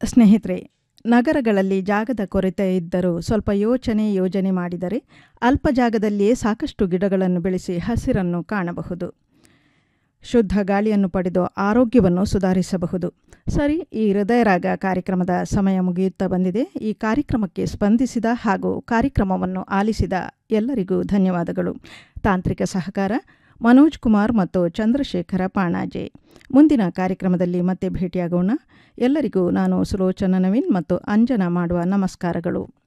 ಸ್ನೇಹಿತರೆ ನಗರಗಳಲ್ಲಿ ಜಾಗದ ಕೊರತೆ ಇದ್ದರೂ ಸ್ವಲ್ಪ ಯೋಚನೆ ಯೋಜನೆ ಮಾಡಿದರೆ ಅಲ್ಪ ಜಾಗದಲ್ಲಿಯೇ ಸಾಕಷ್ಟು ಗಿಡಗಳನ್ನು ಬೆಳೆಸಿ ಹಸಿರನ್ನು ಕಾಣಬಹುದು ಶುದ್ಧ ಗಾಳಿಯನ್ನು ಪಡೆದು ಆರೋಗ್ಯವನ್ನು ಸುಧಾರಿಸಬಹುದು ಸರಿ ಈ ಹೃದಯರಾಗ ಕಾರ್ಯಕ್ರಮದ ಸಮಯ ಮುಗಿಯುತ್ತಾ ಬಂದಿದೆ ಈ ಕಾರ್ಯಕ್ರಮಕ್ಕೆ ಸ್ಪಂದಿಸಿದ ಹಾಗೂ ಕಾರ್ಯಕ್ರಮವನ್ನು ಆಲಿಸಿದ ಎಲ್ಲರಿಗೂ ಧನ್ಯವಾದಗಳು ತಾಂತ್ರಿಕ ಸಹಕಾರ ಮನೋಜ್ ಕುಮಾರ್ ಮತ್ತು ಚಂದ್ರಶೇಖರ ಪಾಣಾಜೆ ಮುಂದಿನ ಕಾರ್ಯಕ್ರಮದಲ್ಲಿ ಮತ್ತೆ ಭೇಟಿಯಾಗೋಣ ಎಲ್ಲರಿಗೂ ನಾನು ಸುಲೋಚನ ನವೀನ್ ಮತ್ತು ಅಂಜನಾ ಮಾಡುವ ನಮಸ್ಕಾರಗಳು